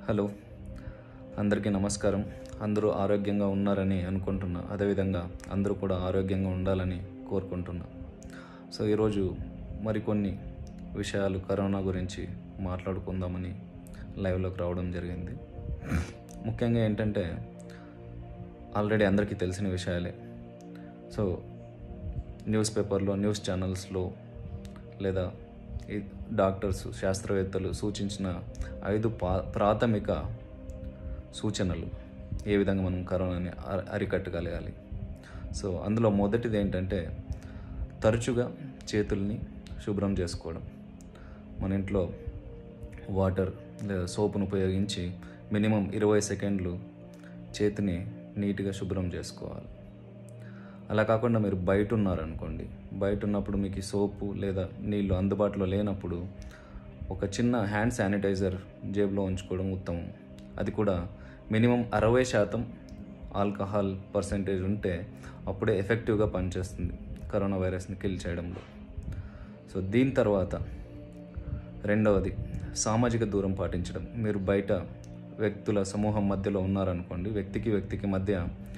hello అందరికీ నమస్కారం అందరూ ఆరోగ్యంగా ఉన్నారని అనుకుంటున్నా అదేవిధంగా అందరూ కూడా ఆరోగ్యంగా ఉండాలని కోరుకుంటున్నా సో ఈరోజు మరికొన్ని విషయాలు కరోనా గురించి మాట్లాడుకుందామని లైవ్లోకి రావడం జరిగింది ముఖ్యంగా ఏంటంటే ఆల్రెడీ అందరికీ తెలిసిన విషయాలే సో న్యూస్ పేపర్లో న్యూస్ ఛానల్స్లో లేదా ఈ డాక్టర్స్ శాస్త్రవేత్తలు సూచించిన ఐదు పా ప్రాథమిక సూచనలు ఏ విధంగా మనం కరోనాని అ- అరికట్టగలగాలి సో అందులో మొదటిది ఏంటంటే తరచుగా చేతుల్ని శుభ్రం చేసుకోవడం మన ఇంట్లో వాటర్ లేదా సోపును ఉపయోగించి మినిమం ఇరవై సెకండ్లు చేతిని నీట్గా శుభ్రం చేసుకోవాలి అలా కాకుండా మీరు బయట ఉన్నారనుకోండి బయట ఉన్నప్పుడు మీకు ఈ సోపు లేదా నీళ్ళు అందుబాటులో లేనప్పుడు ఒక చిన్న హ్యాండ్ శానిటైజర్ జేబులో ఉంచుకోవడం ఉత్తమం అది కూడా మినిమం అరవై శాతం ఆల్కహాల్ పర్సెంటేజ్ ఉంటే అప్పుడే ఎఫెక్టివ్గా పనిచేస్తుంది కరోనా వైరస్ని కిల్ చేయడంలో సో దీని తర్వాత రెండవది సామాజిక దూరం పాటించడం మీరు బయట వ్యక్తుల సమూహం మధ్యలో ఉన్నారనుకోండి వ్యక్తికి వ్యక్తికి మధ్య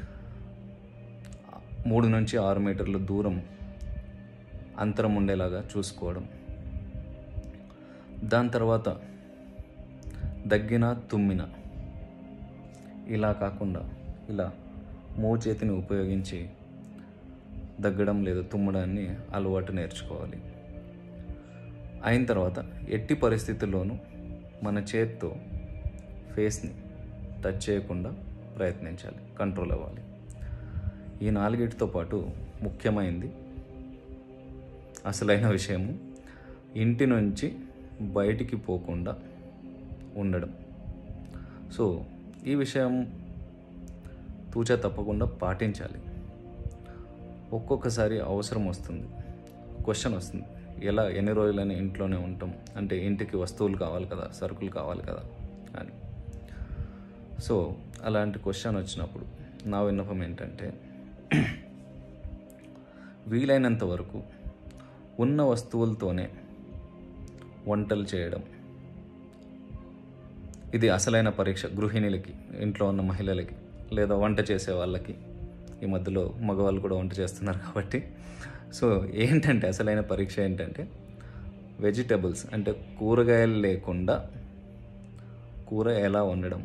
మూడు నుంచి ఆరు మీటర్ల దూరం అంతరం ఉండేలాగా చూసుకోవడం దాని తర్వాత దగ్గిన తుమ్మిన ఇలా కాకుండా ఇలా మోచేతిని చేతిని ఉపయోగించి దగ్గడం లేదా తుమ్మడాన్ని అలవాటు నేర్చుకోవాలి అయిన తర్వాత ఎట్టి పరిస్థితుల్లోనూ మన చేత్తో ఫేస్ని టచ్ చేయకుండా ప్రయత్నించాలి కంట్రోల్ అవ్వాలి ఈ నాలుగిటితో పాటు ముఖ్యమైనది అసలైన విషయము ఇంటి నుంచి బయటికి పోకుండా ఉండడం సో ఈ విషయం తూచా తప్పకుండా పాటించాలి ఒక్కొక్కసారి అవసరం వస్తుంది క్వశ్చన్ వస్తుంది ఎలా ఎన్ని రోజులని ఇంట్లోనే ఉంటాం అంటే ఇంటికి వస్తువులు కావాలి కదా సరుకులు కావాలి కదా అని సో అలాంటి క్వశ్చన్ వచ్చినప్పుడు నా విన్నపం ఏంటంటే వీలైనంత వరకు ఉన్న వస్తువులతోనే వంటలు చేయడం ఇది అసలైన పరీక్ష గృహిణులకి ఇంట్లో ఉన్న మహిళలకి లేదా వంట చేసే వాళ్ళకి ఈ మధ్యలో మగవాళ్ళు కూడా వంట చేస్తున్నారు కాబట్టి సో ఏంటంటే అసలైన పరీక్ష ఏంటంటే వెజిటబుల్స్ అంటే కూరగాయలు లేకుండా కూర ఎలా వండడం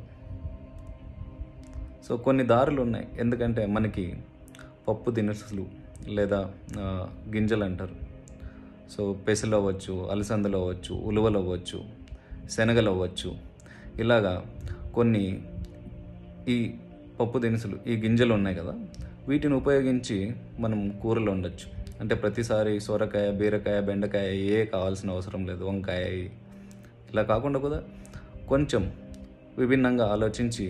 సో కొన్ని దారులు ఉన్నాయి ఎందుకంటే మనకి పప్పు దినుసులు లేదా ఆ, గింజలు అంటారు సో పెసలు అవ్వచ్చు అలసందలు అవ్వచ్చు ఉలువలు అవ్వచ్చు శనగలు అవ్వచ్చు ఇలాగా కొన్ని ఈ పప్పు దినుసులు ఈ గింజలు ఉన్నాయి కదా వీటిని ఉపయోగించి మనం కూరలు వండొచ్చు అంటే ప్రతిసారి సొరకాయ బీరకాయ బెండకాయ ఏ కావాల్సిన అవసరం లేదు వంకాయ ఇలా కాకుండా కూడా కొంచెం విభిన్నంగా ఆలోచించి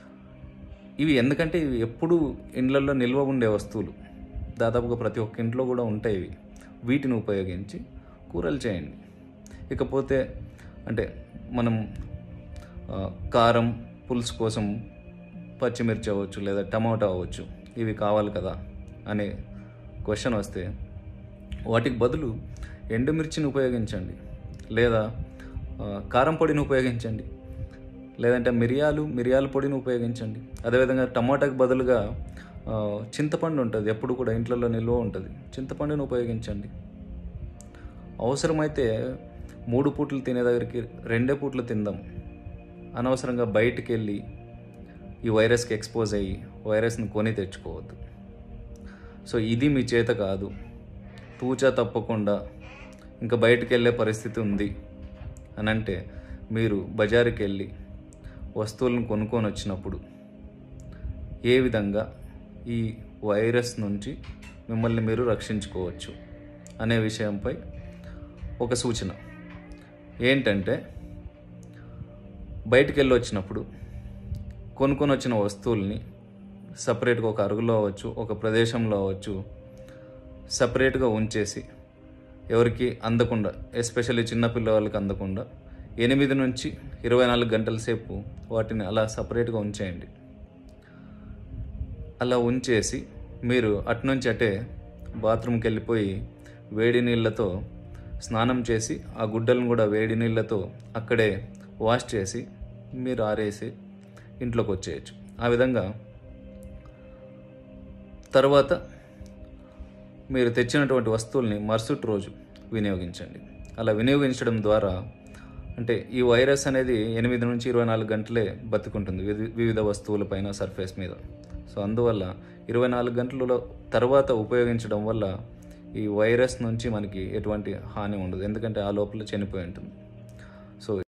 ఇవి ఎందుకంటే ఇవి ఎప్పుడు ఇండ్లలో నిల్వ ఉండే వస్తువులు దాదాపుగా ప్రతి ఒక్క ఇంట్లో కూడా ఉంటాయి ఇవి వీటిని ఉపయోగించి కూరలు చేయండి ఇకపోతే అంటే మనం ఆ, కారం పులుసు కోసం పచ్చిమిర్చి అవ్వచ్చు లేదా టమాటా అవ్వచ్చు ఇవి కావాలి కదా అనే క్వశ్చన్ వస్తే వాటికి బదులు ఎండుమిర్చిని ఉపయోగించండి లేదా ఆ, కారం పొడిని ఉపయోగించండి లేదంటే మిరియాలు మిరియాల పొడిని ఉపయోగించండి అదేవిధంగా టమాటాకి బదులుగా ఆ, చింతపండు ఉంటుంది ఎప్పుడు కూడా ఇంట్లలో నిల్వ ఉంటుంది చింతపండుని ఉపయోగించండి అవసరమైతే మూడు పూటలు తినే దగ్గరికి రెండే పూటలు తిందాం అనవసరంగా బయటికి వెళ్ళి ఈ వైరస్కి ఎక్స్పోజ్ అయ్యి వైరస్ని కొని తెచ్చుకోవద్దు సో ఇది మీ చేత కాదు తూచా తప్పకుండా ఇంకా బయటికి వెళ్ళే పరిస్థితి ఉంది అని అంటే మీరు బజారుకి వెళ్ళి వస్తువులను కొనుక్కొని వచ్చినప్పుడు ఏ విధంగా ఈ వైరస్ నుంచి మిమ్మల్ని మీరు రక్షించుకోవచ్చు అనే విషయంపై ఒక సూచన ఏంటంటే బయటికి వెళ్ళి వచ్చినప్పుడు కొనుక్కొని వచ్చిన వస్తువుల్ని సపరేట్గా ఒక అరుగులో అవ్వచ్చు ఒక ప్రదేశంలో అవ్వచ్చు సపరేట్గా ఉంచేసి ఎవరికి అందకుండా ఎస్పెషల్లీ చిన్నపిల్లవాళ్ళకి అందకుండా ఎనిమిది నుంచి ఇరవై నాలుగు గంటల సేపు వాటిని అలా సపరేట్గా ఉంచేయండి అలా ఉంచేసి మీరు అటునుంచి అటే బాత్రూమ్కి వెళ్ళిపోయి వేడి నీళ్ళతో స్నానం చేసి ఆ గుడ్డలను కూడా వేడి నీళ్ళతో అక్కడే వాష్ చేసి మీరు ఆరేసి ఇంట్లోకి వచ్చేయచ్చు ఆ విధంగా తర్వాత మీరు తెచ్చినటువంటి వస్తువుల్ని మరుసటి రోజు వినియోగించండి అలా వినియోగించడం ద్వారా అంటే ఈ వైరస్ అనేది ఎనిమిది నుంచి ఇరవై నాలుగు గంటలే బతుకుంటుంది వివి- వివిధ వస్తువులపైన సర్ఫేస్ మీద సో అందువల్ల ఇరవై నాలుగు గంటల తర్వాత ఉపయోగించడం వల్ల ఈ వైరస్ నుంచి మనకి ఎటువంటి హాని ఉండదు ఎందుకంటే ఆ లోపల చనిపోయి ఉంటుంది సో